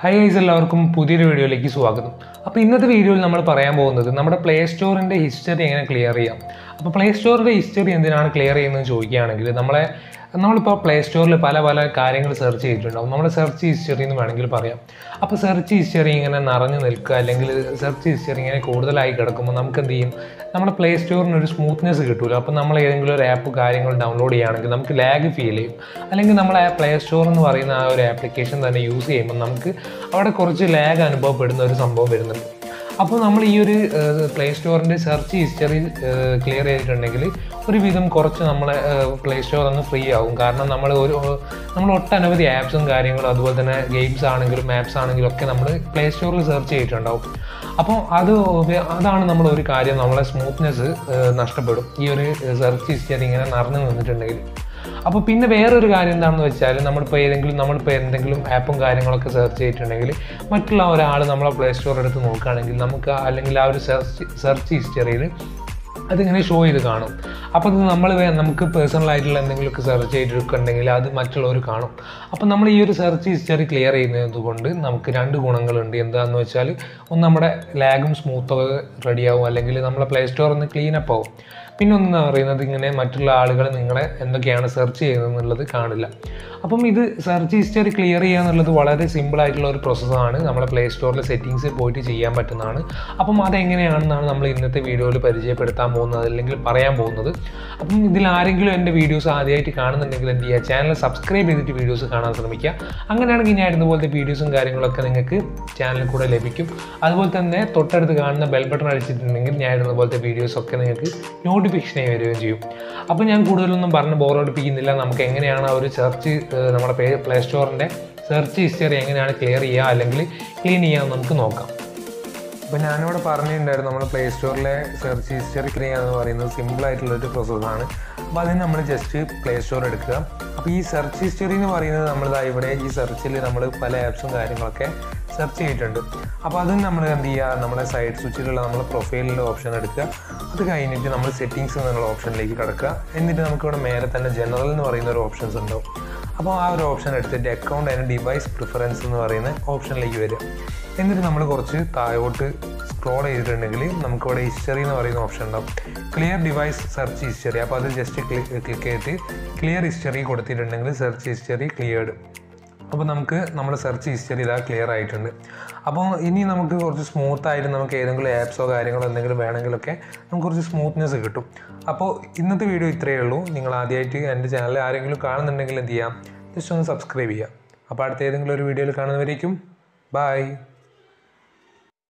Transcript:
high guys എല്ലാവർക്കും പുതിയൊരു വീഡിയോയിലേക്ക് സ്വാഗതം അപ്പോൾ ഇന്നത്തെ വീഡിയോയിൽ നമ്മൾ പറയാൻ പോകുന്നത് നമ്മുടെ പ്ലേ സ്റ്റോറിൻ്റെ ഹിസ്റ്ററി എങ്ങനെ ക്ലിയർ ചെയ്യാം അപ്പോൾ പ്ലേ സ്റ്റോറിൻ്റെ ഹിസ്റ്ററി എന്തിനാണ് ക്ലിയർ ചെയ്യുന്നത് ചോദിക്കുകയാണെങ്കിൽ നമ്മളെ നമ്മളിപ്പോൾ പ്ലേ സ്റ്റോറിൽ പല പല കാര്യങ്ങൾ സെർച്ച് ചെയ്തിട്ടുണ്ടാവും നമ്മൾ സെർച്ച് ഹിസ്റ്ററി എന്ന് വേണമെങ്കിൽ പറയാം അപ്പോൾ സെർച്ച് ഹിസ്റ്ററി ഇങ്ങനെ നിറഞ്ഞു നിൽക്കുക അല്ലെങ്കിൽ സെർച്ച് ഹിസ്റ്ററി ഇങ്ങനെ കൂടുതലായി കിടക്കുമ്പോൾ നമുക്ക് എന്ത് ചെയ്യും നമ്മുടെ പ്ലേ സ്റ്റോറിന് ഒരു സ്മൂത്ത്നെസ് കിട്ടില്ല അപ്പോൾ നമ്മൾ ഏതെങ്കിലും ഒരു ആപ്പ് കാര്യങ്ങൾ ഡൗൺലോഡ് ചെയ്യുകയാണെങ്കിൽ നമുക്ക് ലാഗ് ഫീൽ ചെയ്യും അല്ലെങ്കിൽ നമ്മൾ ആ പ്ലേ സ്റ്റോർ എന്ന് പറയുന്ന ആ ഒരു ആപ്ലിക്കേഷൻ തന്നെ യൂസ് ചെയ്യുമ്പോൾ നമുക്ക് അവിടെ കുറച്ച് ലാഗ് അനുഭവപ്പെടുന്ന ഒരു സംഭവം വരുന്നുണ്ട് അപ്പോൾ നമ്മൾ ഈ ഒരു പ്ലേ സ്റ്റോറിൻ്റെ സെർച്ച് ഹിസ്റ്ററി ക്ലിയർ ചെയ്തിട്ടുണ്ടെങ്കിൽ ഒരുവിധം കുറച്ച് നമ്മളെ പ്ലേ സ്റ്റോർ ഒന്ന് ഫ്രീ ആവും കാരണം നമ്മൾ ഒരു നമ്മൾ ഒട്ടനവധി ആപ്സും കാര്യങ്ങളും അതുപോലെ തന്നെ ഗെയിംസ് ആണെങ്കിലും മാപ്സ് ആണെങ്കിലും ഒക്കെ നമ്മൾ പ്ലേ സ്റ്റോറിൽ സെർച്ച് ചെയ്തിട്ടുണ്ടാവും അപ്പോൾ അത് ഉപ- അതാണ് നമ്മൾ ഒരു കാര്യം നമ്മളെ സ്മൂത്ത്നെസ് നഷ്ടപ്പെടും ഈ ഒരു സെർച്ച് ഹിസ്റ്ററി ഇങ്ങനെ നിറഞ്ഞു നിന്നിട്ടുണ്ടെങ്കിൽ അപ്പോൾ പിന്നെ വേറൊരു കാര്യം എന്താണെന്ന് വെച്ചാൽ നമ്മളിപ്പോൾ ഏതെങ്കിലും നമ്മളിപ്പോൾ എന്തെങ്കിലും ആപ്പും കാര്യങ്ങളൊക്കെ സെർച്ച് ചെയ്തിട്ടുണ്ടെങ്കിൽ മറ്റുള്ള ഒരാൾ നമ്മളെ പ്ലേ സ്റ്റോർ എടുത്ത് നോക്കുകയാണെങ്കിൽ നമുക്ക് ആ- അല്ലെങ്കിൽ ആ ഒരു സെർച്ച് സെർച്ച് ഹിസ്റ്ററിയിൽ അതിങ്ങനെ ഷോ ചെയ്ത് കാണും അപ്പോൾ അത് നമ്മൾ നമുക്ക് പേഴ്സണൽ ആയിട്ടുള്ള എന്തെങ്കിലുമൊക്കെ സെർച്ച് ചെയ്തിട്ടുണ്ടെങ്കിൽ അത് മറ്റുള്ളവർ കാണും അപ്പോൾ നമ്മൾ ഈ ഒരു സെർച്ച് ഹിസ്റ്ററി ക്ലിയർ ചെയ്യുന്നത് കൊണ്ട് നമുക്ക് രണ്ട് ഗുണങ്ങളുണ്ട് എന്താണെന്ന് വെച്ചാൽ ഒന്ന് നമ്മുടെ ലാഗും സ്മൂത്തൊക്കെ റെഡിയാവും അല്ലെങ്കിൽ നമ്മളെ പ്ലേ സ്റ്റോർ ഒന്ന് ക്ലീൻ അപ്പ് ആവും പിന്നെ ഒന്ന് പറയുന്നത് ഇങ്ങനെ മറ്റുള്ള ആളുകൾ നിങ്ങളെ എന്തൊക്കെയാണ് സെർച്ച് ചെയ്യുന്നത് എന്നുള്ളത് കാണില്ല അപ്പം ഇത് സെർച്ച് ഹിസ്റ്ററി ക്ലിയർ ചെയ്യുക എന്നുള്ളത് വളരെ സിമ്പിൾ ആയിട്ടുള്ള ഒരു പ്രോസസ്സാണ് നമ്മളെ പ്ലേ സ്റ്റോറിലെ സെറ്റിങ്സിൽ പോയിട്ട് ചെയ്യാൻ പറ്റുന്നതാണ് അപ്പം അതെങ്ങനെയാണെന്നാണ് നമ്മൾ ഇന്നത്തെ വീഡിയോയിൽ പരിചയപ്പെടുത്താൻ പോകുന്നത് അല്ലെങ്കിൽ പറയാൻ പോകുന്നത് അപ്പം ഇതിൽ ആരെങ്കിലും എൻ്റെ വീഡിയോസ് ആദ്യമായിട്ട് കാണുന്നുണ്ടെങ്കിൽ എന്ത് ചെയ്യുക ചാനൽ സബ്സ്ക്രൈബ് ചെയ്തിട്ട് വീഡിയോസ് കാണാൻ ശ്രമിക്കുക അങ്ങനെയാണെങ്കിൽ ഞാൻ ഇതുപോലത്തെ വീഡിയോസും കാര്യങ്ങളൊക്കെ നിങ്ങൾക്ക് ചാനലിൽ കൂടെ ലഭിക്കും അതുപോലെ തന്നെ തൊട്ടടുത്ത് കാണുന്ന ബെൽ ബട്ടൺ അടിച്ചിട്ടുണ്ടെങ്കിൽ ഞാൻ ഇടുന്ന പോലത്തെ വീഡിയോസൊക്കെ നിങ്ങൾക്ക് നോട്ടിഫിക്കേഷനായി വരികയും ചെയ്യും അപ്പോൾ ഞാൻ കൂടുതലൊന്നും പറഞ്ഞ് ബോറടിപ്പിക്കുന്നില്ല നമുക്ക് എങ്ങനെയാണ് ആ ഒരു സെർച്ച് നമ്മുടെ പേ പ്ലേ സ്റ്റോറിൻ്റെ സെർച്ച് ഹിസ്റ്ററി എങ്ങനെയാണ് ക്ലിയർ ചെയ്യുക അല്ലെങ്കിൽ ക്ലീൻ ചെയ്യുക എന്ന് നമുക്ക് നോക്കാം അപ്പോൾ ഞാനിവിടെ പറഞ്ഞിട്ടുണ്ടായിരുന്നു നമ്മൾ പ്ലേ സ്റ്റോറിലെ സെർച്ച് ഹിസ്റ്ററി ക്ലിയർ എന്ന് പറയുന്നത് സിമ്പിൾ ആയിട്ടുള്ള ഒരു പ്രോസസ്സാണ് അപ്പോൾ അതിന് നമ്മൾ ജസ്റ്റ് പ്ലേ സ്റ്റോർ എടുക്കുക അപ്പോൾ ഈ സെർച്ച് ഹിസ്റ്ററി എന്ന് പറയുന്നത് നമ്മളിതാ ഇവിടെ ഈ സെർച്ചിൽ നമ്മൾ പല ആപ്സും കാര്യങ്ങളൊക്കെ സെർച്ച് ചെയ്തിട്ടുണ്ട് അപ്പോൾ അത് നമ്മൾ എന്ത് ചെയ്യുക നമ്മുടെ സൈഡ് സ്വിച്ചിലുള്ള നമ്മുടെ പ്രൊഫൈലിൻ്റെ ഓപ്ഷൻ എടുക്കുക അത് കഴിഞ്ഞിട്ട് നമ്മൾ സെറ്റിങ്സ് എന്നുള്ള ഓപ്ഷനിലേക്ക് കിടക്കുക എന്നിട്ട് നമുക്കിവിടെ മേലെ തന്നെ ജനറൽ എന്ന് പറയുന്ന ഒരു ഓപ്ഷൻസ് ഉണ്ടാവും അപ്പോൾ ആ ഒരു ഓപ്ഷൻ എടുത്തിട്ട് അക്കൗണ്ട് ആൻഡ് ഡിവൈസ് പ്രിഫറൻസ് എന്ന് പറയുന്ന ഓപ്ഷനിലേക്ക് വരിക എന്നിട്ട് നമ്മൾ കുറച്ച് താഴോട്ട് സ്ക്രോൾ ചെയ്തിട്ടുണ്ടെങ്കിൽ നമുക്കിവിടെ ഹിസ്റ്ററി എന്ന് പറയുന്ന ഓപ്ഷൻ ഉണ്ടാവും ക്ലിയർ ഡിവൈസ് സെർച്ച് ഹിസ്റ്ററി അപ്പോൾ അത് ജസ്റ്റ് ക്ലിക്ക് ചെയ്തിട്ട് ക്ലിയർ ഹിസ്റ്ററി കൊടുത്തിട്ടുണ്ടെങ്കിൽ സെർച്ച് ഹിസ്റ്ററി ക്ലിയർഡ് അപ്പോൾ നമുക്ക് നമ്മുടെ സെർച്ച് ഹിസ്റ്ററി ഇതാ ക്ലിയർ ആയിട്ടുണ്ട് അപ്പോൾ ഇനി നമുക്ക് കുറച്ച് സ്മൂത്ത് ആയിട്ട് നമുക്ക് ഏതെങ്കിലും ആപ്സോ കാര്യങ്ങളോ എന്തെങ്കിലും വേണമെങ്കിലൊക്കെ നമുക്ക് കുറച്ച് സ്മൂത്ത്നെസ് കിട്ടും അപ്പോൾ ഇന്നത്തെ വീഡിയോ ഇത്രയേ ഉള്ളൂ നിങ്ങൾ ആദ്യമായിട്ട് എൻ്റെ ചാനൽ ആരെങ്കിലും കാണുന്നുണ്ടെങ്കിൽ എന്ത് ചെയ്യാം ജസ്റ്റ് ഒന്ന് സബ്സ്ക്രൈബ് ചെയ്യാം അപ്പോൾ അടുത്ത ഏതെങ്കിലും ഒരു വീഡിയോയിൽ കാണുന്നവരേക്കും ബൈ